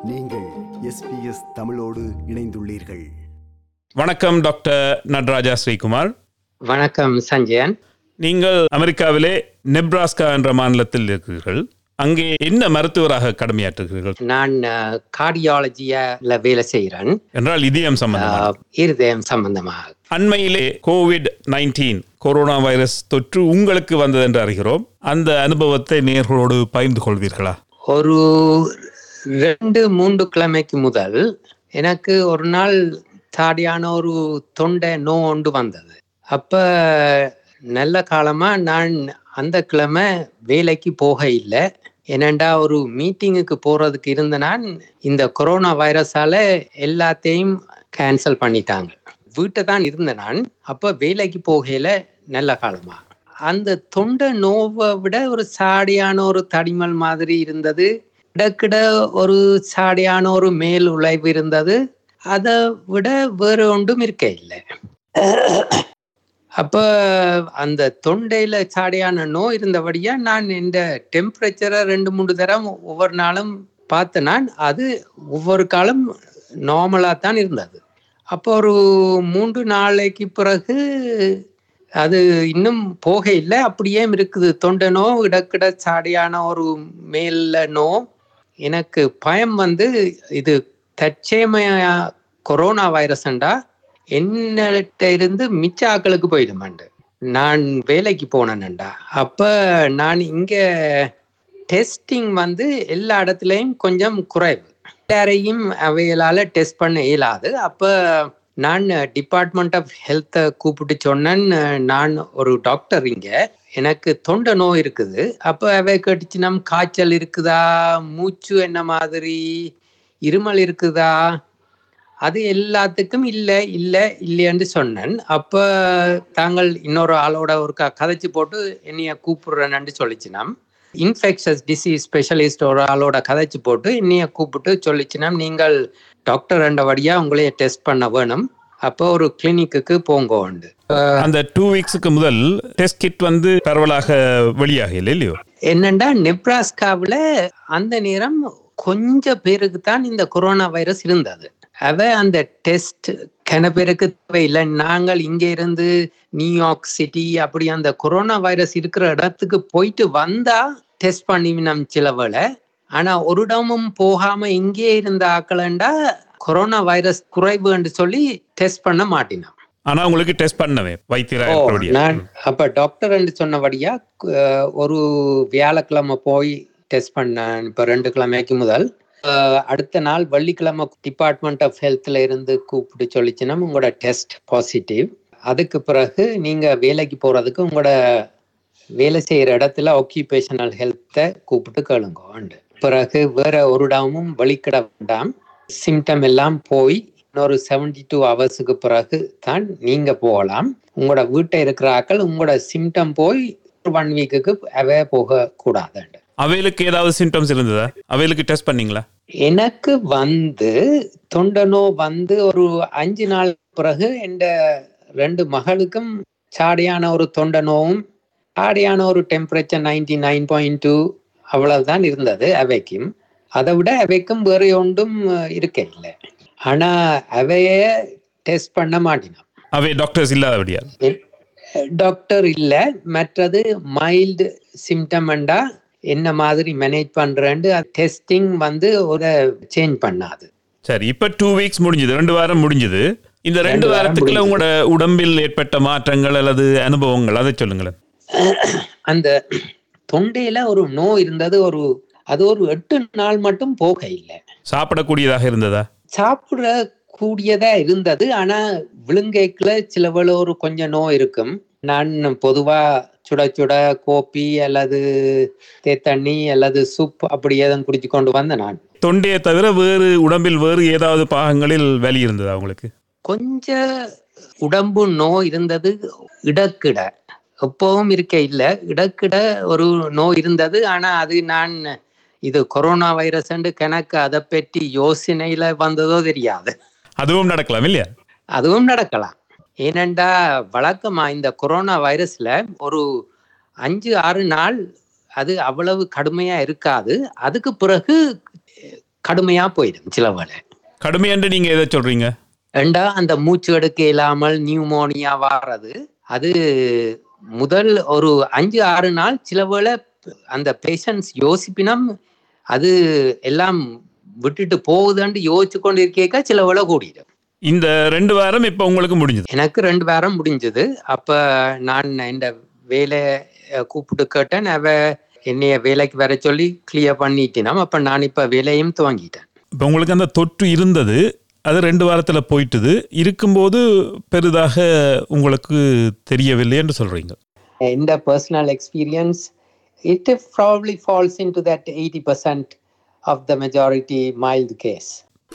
நீங்கள் எஸ்பிஎஸ் தமிழோடு இணைந்துள்ளீர்கள் வணக்கம் டாக்டர் நடராஜா ஸ்ரீகுமார் வணக்கம் சஞ்சயன் நீங்கள் அமெரிக்காவிலே நெப்ராஸ்கா என்ற மாநிலத்தில் இருக்கிறீர்கள் அங்கே என்ன மருத்துவராக கடமையாற்றுகிறீர்கள் நான் கார்டியாலஜியால வேலை செய்கிறேன் என்றால் இதயம் சம்பந்தமாக இருதயம் சம்பந்தமாக அண்மையிலே கோவிட் நைன்டீன் கொரோனா வைரஸ் தொற்று உங்களுக்கு வந்தது என்று அறிகிறோம் அந்த அனுபவத்தை நேர்களோடு பகிர்ந்து கொள்வீர்களா ஒரு ரெண்டு மூன்று கிழமைக்கு முதல் எனக்கு ஒரு நாள் தாடியான ஒரு தொண்டை நோ ஒன்று வந்தது அப்ப நல்ல காலமா நான் அந்த கிழமை வேலைக்கு போக இல்லை ஏனண்டா ஒரு மீட்டிங்குக்கு போறதுக்கு இருந்த நான் இந்த கொரோனா வைரஸால எல்லாத்தையும் கேன்சல் பண்ணிட்டாங்க வீட்டை தான் இருந்த நான் அப்ப வேலைக்கு போகையில நல்ல காலமா அந்த தொண்டை நோவை விட ஒரு சாடியான ஒரு தடிமல் மாதிரி இருந்தது கிடக்கிட ஒரு சாடியான ஒரு மேல் உழைவு இருந்தது அதை விட வேற ஒன்றும் இருக்க இல்லை அப்ப அந்த தொண்டையில சாடியான நோய் இருந்தபடியா நான் இந்த டெம்பரேச்சரை ரெண்டு மூணு தரம் ஒவ்வொரு நாளும் பார்த்த நான் அது ஒவ்வொரு காலம் நார்மலா தான் இருந்தது அப்போ ஒரு மூன்று நாளைக்கு பிறகு அது இன்னும் போக இல்லை அப்படியே இருக்குது தொண்டை நோ இடக்கிட சாடியான ஒரு மேல்ல நோ எனக்கு பயம் வந்து இது தற்சேமையா கொரோனா வைரஸ்ண்டா என்னிட்ட இருந்து மிச்ச ஆக்களுக்கு போயிடுமாண்டு நான் வேலைக்கு போனேன்டா அப்ப நான் இங்க டெஸ்டிங் வந்து எல்லா இடத்துலையும் கொஞ்சம் குறைவு எல்லாரையும் அவைகளால டெஸ்ட் பண்ண இயலாது அப்ப நான் டிபார்ட்மெண்ட் ஆஃப் ஹெல்த்தை கூப்பிட்டு சொன்னேன் நான் ஒரு டாக்டர் இங்க எனக்கு தொண்டை நோய் இருக்குது அப்ப அவை கேட்டுச்சு நம் காய்ச்சல் இருக்குதா மூச்சு என்ன மாதிரி இருமல் இருக்குதா அது எல்லாத்துக்கும் இல்லை இல்லை இல்லைன்னு சொன்னேன் அப்ப தாங்கள் இன்னொரு ஆளோட ஒரு க கதைச்சு போட்டு என்னைய கூப்பிடுறேன்னு சொல்லிச்சுனாம் இன்ஃபெக்ஷஸ் டிசீஸ் ஸ்பெஷலிஸ்ட் ஒரு ஆளோட கதைச்சு போட்டு என்னைய கூப்பிட்டு சொல்லிச்சுனாம் நீங்கள் டாக்டர் ரெண்டபடியா உங்களைய டெஸ்ட் பண்ண வேணும் அப்போ ஒரு கிளினிக்கு போங்க உண்டு அந்த டூ வீக்ஸுக்கு முதல் டெஸ்ட் கிட் வந்து பரவலாக வெளியாக இல்லையோ என்னண்டா நெப்ராஸ்காவில் அந்த நேரம் கொஞ்சம் பேருக்கு தான் இந்த கொரோனா வைரஸ் இருந்தது அவ அந்த டெஸ்ட் கன பேருக்கு தேவையில்லை நாங்கள் இங்க இருந்து நியூயார்க் சிட்டி அப்படி அந்த கொரோனா வைரஸ் இருக்கிற இடத்துக்கு போயிட்டு வந்தா டெஸ்ட் பண்ணி நம் சிலவளை ஆனா ஒரு இடமும் போகாம இங்கே இருந்த ஆக்கலண்டா கொரோனா வைரஸ் குறைவுன்னு சொல்லி டெஸ்ட் பண்ண மாட்டினோம் ஆனா உங்களுக்கு டெஸ்ட் பண்ணவே வைத்தியரா ஓ, இருக்கிறபடியா நான் அப்ப டாக்டர் என்று சொன்னபடியா அஹ், ஒரு வியாழக்கிழமை போய் டெஸ்ட் பண்ணேன் இப்ப ரெண்டு கிழமைக்கு முதல் அஹ், அடுத்த நாள் வெள்ளிக்கிழமை டிபார்ட்மெண்ட் ஆஃப் ஹெல்த்ல இருந்து கூப்பிட்டு சொல்லிச்சுன்னா உங்களோட டெஸ்ட் பாசிட்டிவ் அதுக்கு பிறகு நீங்க வேலைக்கு போறதுக்கு உங்களோட வேலை செய்யற இடத்துல ஆக்கியூபேஷனல் ஹெல்த்தை கூப்பிட்டு கேளுங்க பிறகு வேற ஒரு இடமும் வழிக்கிட வேண்டாம் சிம்டம் எல்லாம் போய் இன்னொரு செவன்டி டூ ஹவர்ஸுக்கு பிறகு தான் நீங்க போகலாம் உங்களோட வீட்டை இருக்கிற ஆக்கள் உங்களோட சிம்டம் போய் ஒன் வீக்குக்கு அவே போக கூடாதுண்டு அவைகளுக்கு ஏதாவது சிம்டம்ஸ் இருந்ததா அவைகளுக்கு டெஸ்ட் பண்ணீங்களா எனக்கு வந்து தொண்டனோ வந்து ஒரு அஞ்சு நாள் பிறகு எந்த ரெண்டு மகளுக்கும் சாடியான ஒரு தொண்டனோவும் சாடியான ஒரு temperature ninety nine point two அவ்வளவுதான் இருந்தது அவைக்கும் அதை விட அவைக்கும் வேற ஒன்றும் இருக்க இல்லை ஆனா அவைய டெஸ்ட் பண்ண மாட்டினோம் அவை டாக்டர்ஸ் இல்லாதபடியா டாக்டர் இல்ல மற்றது மைல்டு சிம்டம்ண்டா என்ன மாதிரி மேனேஜ் பண்றேன்னு டெஸ்டிங் வந்து ஒரு சேஞ்ச் பண்ணாது சரி இப்ப டூ வீக்ஸ் முடிஞ்சது ரெண்டு வாரம் முடிஞ்சது இந்த ரெண்டு ரெண்டு வாரம் வாரத்துக்குள்ள முடிஞ்சது. உங்களோட உடம்பில் ஏற்பட்ட மாற்றங்கள் அல்லது அனுபவங்கள் அதை சொல்லுங்களேன் அந்த தொண்டையில ஒரு நோய் இருந்தது ஒரு அது ஒரு எட்டு நாள் மட்டும் போக இல்லை சாப்பிடக்கூடியதாக இருந்ததா சாப்பிட கூடியதா இருந்தது ஆனா விழுங்கைக்குள்ள சில வேளை ஒரு கொஞ்சம் நோய் இருக்கும் நான் பொதுவா சுட சுட கோப்பி அல்லது தேத்தண்ணி அல்லது சூப் அப்படி ஏதும் குடிச்சு கொண்டு வந்தேன் நான் தொண்டையை தவிர வேறு உடம்பில் வேறு ஏதாவது பாகங்களில் வலி இருந்ததா உங்களுக்கு கொஞ்ச உடம்பு நோய் இருந்தது இடக்கிட எப்பவும் இருக்க இல்லை இடக்கிட ஒரு நோய் இருந்தது ஆனா அது நான் இது கொரோனா வைரஸ் கணக்கு அதை பற்றி யோசனையில வந்ததோ தெரியாது அதுவும் நடக்கலாம் இல்லையா அதுவும் நடக்கலாம் ஏனெண்டா வழக்கமா இந்த கொரோனா வைரஸ்ல ஒரு அஞ்சு ஆறு நாள் அது அவ்வளவு கடுமையா இருக்காது அதுக்கு பிறகு கடுமையா போயிடும் சில வேளை கடுமையன்று நீங்க எதை சொல்றீங்க ரெண்டா அந்த மூச்சு எடுக்க இல்லாமல் நியூமோனியா வாரது அது முதல் ஒரு அஞ்சு ஆறு நாள் சில வேளை அந்த பேஷண்ட்ஸ் யோசிப்பினம் அது எல்லாம் விட்டுட்டு போகுதுன்னு யோசிச்சு கொண்டு இருக்கேக்க சில வேளை கூடிடும் இந்த ரெண்டு வாரம் இப்ப உங்களுக்கு முடிஞ்சது எனக்கு ரெண்டு வாரம் முடிஞ்சது அப்ப நான் இந்த வேலையை கூப்பிட்டு கேட்டேன் அவ என்னைய வேலைக்கு வர சொல்லி கிளியர் பண்ணிட்டினாம் அப்ப நான் இப்ப வேலையும் துவங்கிட்டேன் இப்ப உங்களுக்கு அந்த தொற்று இருந்தது அது ரெண்டு வாரத்துல போயிட்டுது இருக்கும்போது பெரிதாக உங்களுக்கு தெரியவில்லை என்று சொல்றீங்க in the personal experience, it probably falls into that 80% of the majority mild case.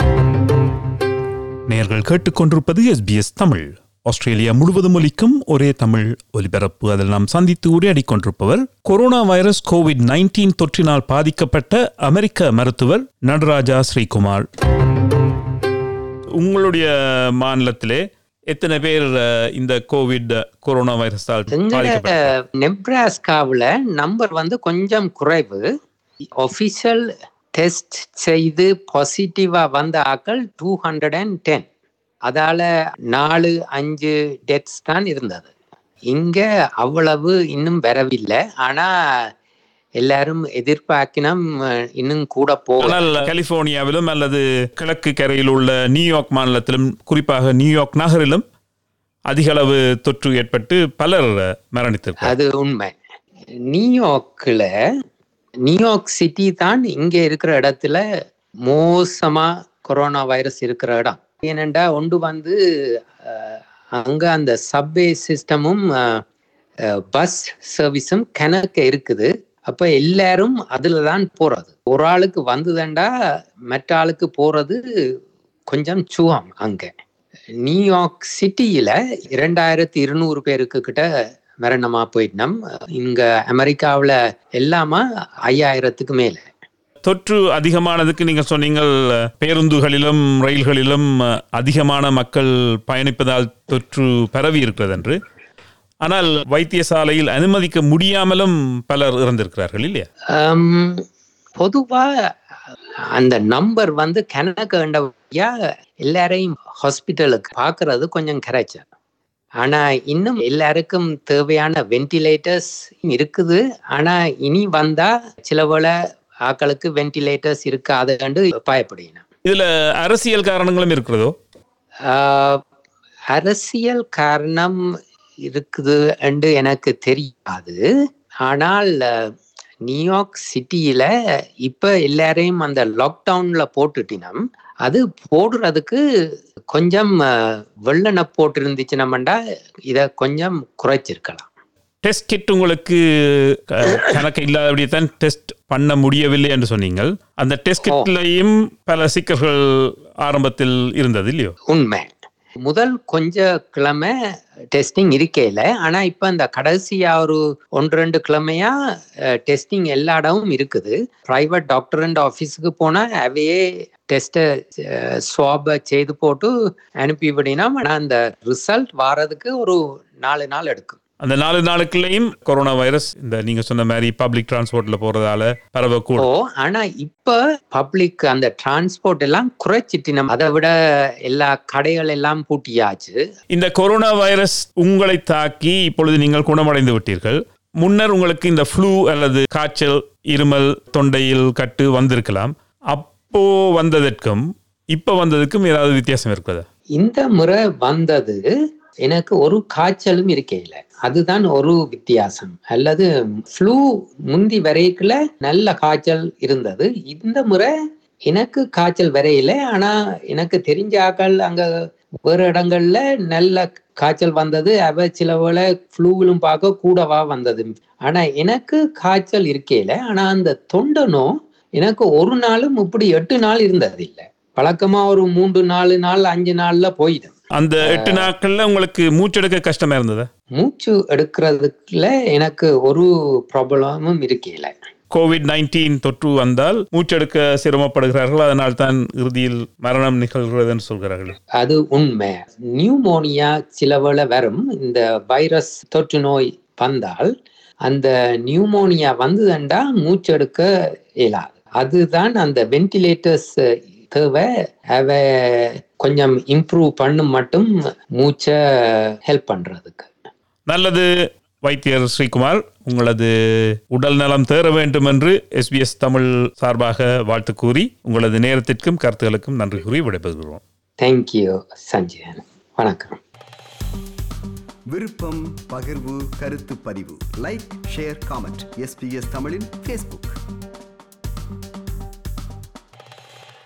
நேர்கள் கேட்டுக்கொண்டிருப்பது எஸ்பிஎஸ் தமிழ் ஆஸ்திரேலியா முழுவதும் ஒலிக்கும் ஒரே தமிழ் ஒலிபரப்பு அதில் நாம் சந்தித்து உரையாடிக் கொண்டிருப்பவர் கொரோனா வைரஸ் கோவிட் நைன்டீன் தொற்றினால் பாதிக்கப்பட்ட அமெரிக்க மருத்துவர் நடராஜா ஸ்ரீகுமார் உங்களுடைய மாநிலத்திலே எத்தனை பேர் அஹ், இந்த கோவிட் கொரோனா வைரஸால் எங்கட பாதிக்கப்பட்ட நெப்ராஸ்காவில் நம்பர் வந்து கொஞ்சம் குறைவு ஒஃபிஷியல் டெஸ்ட் செய்து பாசிட்டிவாக வந்த ஆக்கள் டூ ஹண்ட்ரட் அண்ட் டென் அதால நாலு அஞ்சு டெத்ஸ் தான் இருந்தது இங்க அவ்வளவு இன்னும் வரவில்லை ஆனா எல்லாரும் எதிர்பார்க்கினம் அஹ், இன்னும் கூட போகல ஆனால் கலிபோர்னியாவிலும் அல்லது கிழக்கு கரையில் உள்ள நியூயார்க் மாநிலத்திலும் குறிப்பாக நியூயார்க் நகரிலும் அதிக அளவு தொற்று ஏற்பட்டு பலர் மரணித்திருக்கிறார் அது உண்மை நியூயார்க்ல நியூயார்க் சிட்டி தான் இங்க இருக்கிற இடத்துல மோசமா கொரோனா வைரஸ் இருக்கிற இடம் ஏனெண்டா ஒன்று வந்து அஹ், அங்க அந்த சப்வே சிஸ்டமும் பஸ் சர்வீஸும் கணக்க இருக்குது அப்ப எல்லாரும் அதுல தான் போறது ஒரு ஆளுக்கு வந்ததுண்டா மற்ற ஆளுக்கு போறது கொஞ்சம் சுகம் அங்க நியூயார்க் சிட்டியில இரண்டாயிரத்தி இருநூறு பேருக்கு கிட்ட மரணமா போயிட்டோம் இங்க அமெரிக்காவுல எல்லாமா ஐயாயிரத்துக்கு மேல தொற்று அதிகமானதுக்கு நீங்க சொன்னீங்கள் பேருந்துகளிலும் ரயில்களிலும் அதிகமான மக்கள் பயணிப்பதால் தொற்று பரவி இருக்கிறது என்று ஆனால் வைத்தியசாலையில் அனுமதிக்க முடியாமலும் பலர் இறந்திருக்கிறார்கள் இல்லையா ஹம், பொதுவா அந்த நம்பர் வந்து கணக்கு வேண்டவையா எல்லாரையும் ஹாஸ்பிட்டலுக்கு பார்க்கறது கொஞ்சம் கரைச்சல் ஆனா இன்னும் எல்லாருக்கும் தேவையான வென்டிலேட்டர்ஸ் இருக்குது ஆனா இனி வந்தா சில வேளை ஆக்களுக்கு வென்டிலேட்டர்ஸ் இருக்காதுன்னு பயப்படுகிறேன் இதுல அரசியல் காரணங்களும் இருக்கிறதோ ஆஹ் அரசியல் காரணம் இருக்குது என்று எனக்கு தெரியாது ஆனால் அஹ், நியூயார்க் சிட்டியில இப்ப எல்லாரையும் அந்த லாக்டவுன்ல போட்டுட்டினம் அது போடுறதுக்கு கொஞ்சம் அஹ், வெள்ளனை போட்டு இருந்துச்சுனம்டா இதை கொஞ்சம் குறைச்சிருக்கலாம் டெஸ்ட் கிட் உங்களுக்கு க- கணக்கு இல்லாதபடியே தான் டெஸ்ட் பண்ண முடியவில்லை என்று சொன்னீங்கள் அந்த டெஸ்ட் கிட்லையும் பல சிக்கல்கள் ஆரம்பத்தில் இருந்தது இல்லையோ உண்மை முதல் கொஞ்ச கிழமை டெஸ்டிங் இருக்கையில ஆனா இப்ப இந்த கடைசியா ஒரு ஒன்று ரெண்டு கிழமையா டெஸ்டிங் எல்லா இடமும் இருக்குது பிரைவேட் டாக்டர் அண்ட் ஆஃபீஸுக்கு போனா அவையே டெஸ்ட்டை ஸ்வாபை செய்து போட்டு அனுப்பி விடினா ஆனா அந்த ரிசல்ட் வாரதுக்கு ஒரு நாலு நாள் எடுக்கும் அந்த நாலு நாளுக்குள்ளேயும் கொரோனா வைரஸ் இந்த நீங்க சொன்ன மாதிரி பப்ளிக் டிரான்ஸ்போர்ட்ல போறதால ஓ பரவக்கூடும் ஆனா இப்ப பப்ளிக் அந்த டிரான்ஸ்போர்ட் எல்லாம் குறைச்சிட்டு நம்ம அதை விட எல்லா கடைகள் எல்லாம் பூட்டியாச்சு இந்த கொரோனா வைரஸ் உங்களை தாக்கி இப்பொழுது நீங்கள் குணமடைந்து விட்டீர்கள் முன்னர் உங்களுக்கு இந்த ஃப்ளூ அல்லது காய்ச்சல் இருமல் தொண்டையில் கட்டு வந்திருக்கலாம் அப்போ வந்ததற்கும் இப்போ வந்ததுக்கும் ஏதாவது வித்தியாசம் இருக்குதா இந்த முறை வந்தது எனக்கு ஒரு காய்ச்சலும் இருக்கையில அதுதான் ஒரு வித்தியாசம் அல்லது ஃப்ளூ முந்தி வரைக்குள்ள நல்ல காய்ச்சல் இருந்தது இந்த முறை எனக்கு காய்ச்சல் வரையில ஆனா எனக்கு தெரிஞ்ச ஆக்கள் அங்க வேறு இடங்கள்ல நல்ல காய்ச்சல் வந்தது அவ சில வேளை ஃப்ளூவிலும் பார்க்க கூடவா வந்தது ஆனா எனக்கு காய்ச்சல் இருக்கையில ஆனா அந்த தொண்டனோ எனக்கு ஒரு நாளும் இப்படி எட்டு நாள் இருந்தது இல்லை பழக்கமா ஒரு மூன்று நாலு நாள் அஞ்சு நாள்ல போயிடும் அந்த எட்டு நாட்கள்ல உங்களுக்கு மூச்செடுக்க கஷ்டமா இருந்ததா மூச்சு எடுக்கிறதுக்குள்ள எனக்கு ஒரு ப்ராப்ளமும் இருக்கையில கோவிட் நைன்டீன் தொற்று வந்தால் மூச்செடுக்க சிரமப்படுகிறார்கள் அதனால் தான் இறுதியில் மரணம் நிகழ்கிறதுன்னு சொல்கிறார்கள் அது உண்மை நியூமோனியா சில வேளை வரும் இந்த வைரஸ் தொற்று நோய் வந்தால் அந்த நியூமோனியா வந்ததுண்டா மூச்செடுக்க இயலாது அதுதான் அந்த வென்டிலேட்டர்ஸ் தேவை அவ கொஞ்சம் இம்ப்ரூவ் பண்ணும் மட்டும் மூச்சை ஹெல்ப் பண்றதுக்கு நல்லது வைத்தியர் ஸ்ரீகுமார் உங்களது உடல் நலம் தேர வேண்டும் என்று எஸ்பிஎஸ் தமிழ் சார்பாக வாழ்த்து கூறி உங்களது நேரத்திற்கும் கருத்துகளுக்கும் நன்றி கூறி விடைபெறுகிறோம் தேங்க்யூ சஞ்சயன் வணக்கம் விருப்பம் பகிர்வு கருத்து பதிவு லைக் ஷேர் காமெண்ட் எஸ்பிஎஸ் தமிழின் ஃபேஸ்புக்